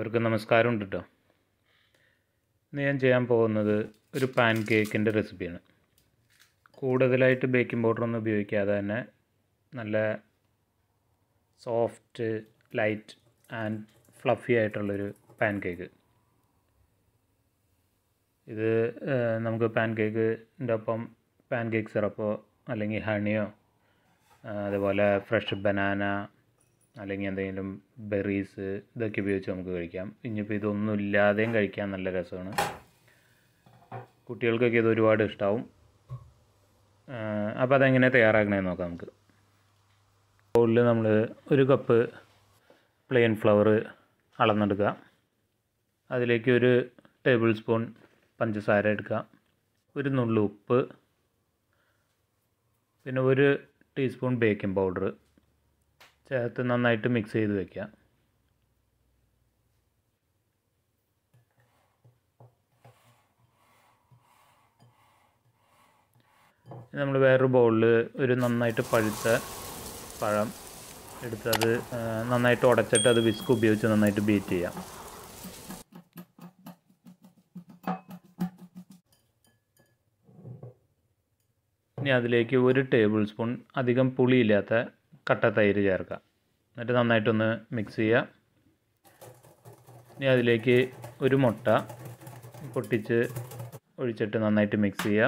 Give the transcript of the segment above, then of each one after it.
എല്ലാവർക്കും നമസ്കാരം ഉണ്ട് കേട്ടോ ഇന്ന് ഞാൻ ചെയ്യാൻ പോകുന്നത് ഒരു പാൻ കേക്കിൻ്റെ റെസിപ്പിയാണ് കൂടുതലായിട്ട് ബേക്കിംഗ് പൗഡർ ഒന്നും ഉപയോഗിക്കാതെ തന്നെ നല്ല സോഫ്റ്റ് ലൈറ്റ് ആൻഡ് ഫ്ലഫി ആയിട്ടുള്ളൊരു പാൻ കേക്ക് ഇത് ഏഹ്, നമുക്ക് പാൻ കേക്കിൻ്റെ ഒപ്പം പാൻ കേക്ക് സിറപ്പോ അല്ലെങ്കിൽ ഹണിയോ അതുപോലെ ഫ്രഷ് ബനാന അല്ലെങ്കിൽ എന്തെങ്കിലും ബെറീസ് ഇതൊക്കെ ഉപയോഗിച്ച് നമുക്ക് കഴിക്കാം ഇനിയിപ്പോൾ ഇതൊന്നും ഇല്ലാതെയും കഴിക്കാൻ നല്ല രസമാണ് കുട്ടികൾക്കൊക്കെ ഇത് ഒരുപാട് ഇഷ്ടമാവും അപ്പോൾ അതെങ്ങനെ തയ്യാറാക്കണമെന്ന് നോക്കാം നമുക്ക് ബൗളിൽ നമ്മൾ ഒരു കപ്പ് പ്ലെയിൻ ഫ്ലവർ അളന്നെടുക്കുക അതിലേക്ക് ഒരു ടേബിൾ സ്പൂൺ പഞ്ചസാര എടുക്കുക ഒരു നുള്ളു ഉപ്പ് പിന്നെ ഒരു ടീസ്പൂൺ ബേക്കിംഗ് പൗഡർ ചേർത്ത് നന്നായിട്ട് മിക്സ് ചെയ്ത് വെക്കുക നമ്മൾ വേറൊരു ബൗളിൽ ഒരു നന്നായിട്ട് പഴുത്ത പഴം എടുത്ത് അത് ആ, നന്നായിട്ട് ഉടച്ചിട്ട് അത് വിസ്ക് ഉപയോഗിച്ച് നന്നായിട്ട് ബീറ്റ് ചെയ്യാം ഇനി അതിലേക്ക് ഒരു ടേബിൾ സ്പൂൺ അധികം പുളിയില്ലാത്ത കട്ട തൈര് ചേർക്കുക എന്നിട്ട് നന്നായിട്ടൊന്ന് മിക്സ് ചെയ്യുക ഇനി അതിലേക്ക് ഒരു മുട്ട പൊട്ടിച്ച് ഒഴിച്ചിട്ട് നന്നായിട്ട് മിക്സ് ചെയ്യുക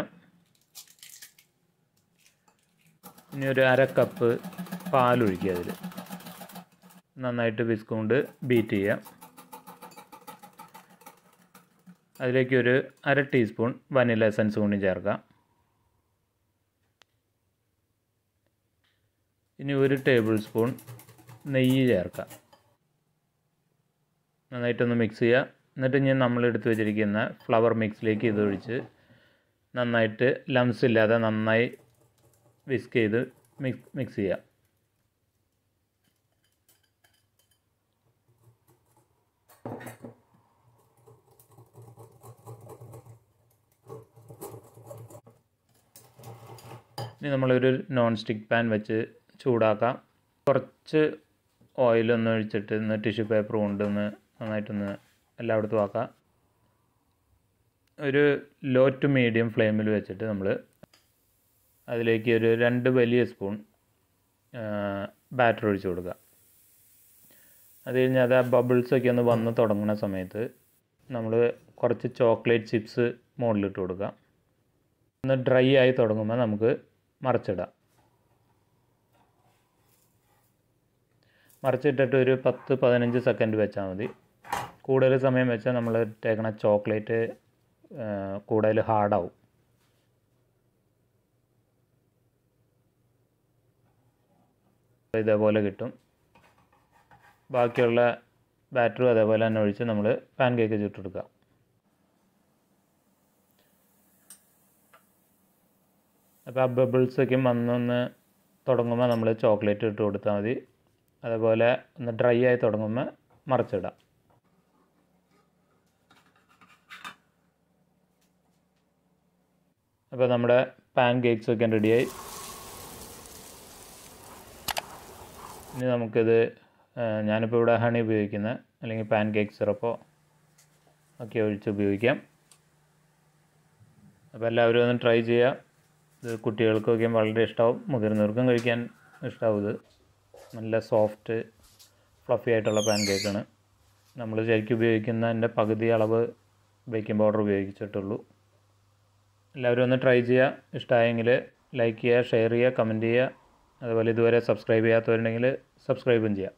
ഇനി ഒരു അര കപ്പ് പാലൊഴിക്കുക അതിൽ നന്നായിട്ട് വിസ്ക് കൊണ്ട് ബീറ്റ് ചെയ്യുക അതിലേക്ക് ഒരു അര ടീസ്പൂൺ വനില എസൻസ് കൂടി ചേർക്കാം ഇനി ഒരു ടേബിൾ സ്പൂൺ നെയ്യ് ചേർക്കാം നന്നായിട്ടൊന്ന് മിക്സ് ചെയ്യുക എന്നിട്ട് ഇനി നമ്മൾ എടുത്ത് വെച്ചിരിക്കുന്ന ഫ്ലവർ മിക്സിലേക്ക് ഇതൊഴിച്ച് നന്നായിട്ട് ലംസ് ഇല്ലാതെ നന്നായി വിസ്ക് ചെയ്ത് മിക്സ് മിക്സ് ചെയ്യുക ഇനി നമ്മളൊരു നോൺ സ്റ്റിക്ക് പാൻ വെച്ച് ചൂടാക്കാം കുറച്ച് ഓയിലൊന്ന് ഒഴിച്ചിട്ട് ഒന്ന് ടിഷ്യൂ പേപ്പർ കൊണ്ടൊന്ന് നന്നായിട്ടൊന്ന് എല്ലായിടത്തും ആക്കാം ഒരു ലോ ടു മീഡിയം ഫ്ലെയിമിൽ വെച്ചിട്ട് നമ്മൾ അതിലേക്ക് ഒരു രണ്ട് വലിയ സ്പൂൺ ബാറ്റർ ഒഴിച്ച് കൊടുക്കുക അത് കഴിഞ്ഞ് അത് ആ ബബിൾസൊക്കെ ഒന്ന് വന്ന് തുടങ്ങുന്ന സമയത്ത് നമ്മൾ കുറച്ച് ചോക്ലേറ്റ് ചിപ്സ് മുകളിലിട്ട് കൊടുക്കുക ഒന്ന് ഡ്രൈ ആയി തുടങ്ങുമ്പോൾ നമുക്ക് മറിച്ചിടാം മറിച്ചിട്ടിട്ട് ഒരു പത്ത് പതിനഞ്ച് സെക്കൻഡ് വെച്ചാൽ മതി കൂടുതൽ സമയം വെച്ചാൽ നമ്മൾ ഇട്ടേക്കണ ചോക്ലേറ്റ് കൂടുതൽ ഹാർഡാവും ഇതേപോലെ കിട്ടും ബാക്കിയുള്ള ബാറ്ററും അതേപോലെ തന്നെ ഒഴിച്ച് നമ്മൾ പാൻ കേക്ക് ചുട്ടെടുക്കുക അപ്പോൾ ആ ബബിൾസൊക്കെ വന്നൊന്ന് തുടങ്ങുമ്പോൾ നമ്മൾ ചോക്ലേറ്റ് ഇട്ട് കൊടുത്താൽ മതി അതേപോലെ ഒന്ന് ഡ്രൈ ആയി തുടങ്ങുമ്പോൾ മറിച്ചിടാം അപ്പോൾ നമ്മുടെ പാൻ കേക്ക്സ് ഒക്കെ റെഡിയായി ഇനി നമുക്കിത് ആ, ഞാനിപ്പോൾ ഇവിടെ ഹണി ഉപയോഗിക്കുന്ന അല്ലെങ്കിൽ പാൻ കേക്ക് സിറപ്പോ ഒക്കെ ഒഴിച്ച് ഉപയോഗിക്കാം അപ്പോൾ എല്ലാവരും ഒന്ന് ട്രൈ ചെയ്യുക ഇത് കുട്ടികൾക്കൊക്കെ വളരെ ഇഷ്ടമാവും മുതിർന്നവർക്കും കഴിക്കാൻ ഇഷ്ടമാവും ഇത് നല്ല സോഫ്റ്റ് ഫ്ലഫി ആയിട്ടുള്ള പാൻ കേക്കാണ് നമ്മൾ ശരിക്കും ഉപയോഗിക്കുന്നതിൻ്റെ പകുതി അളവ് ബേക്കിംഗ് പൗഡർ ഉപയോഗിച്ചിട്ടുള്ളൂ എല്ലാവരും ഒന്ന് ട്രൈ ചെയ്യുക ഇഷ്ടമായെങ്കിൽ ലൈക്ക് ചെയ്യുക ഷെയർ ചെയ്യുക കമൻറ്റ് ചെയ്യുക അതുപോലെ ഇതുവരെ സബ്സ്ക്രൈബ് ചെയ്യാത്തവരുണ്ടെങ്കിൽ സബ്സ്ക്രൈബും ചെയ്യുക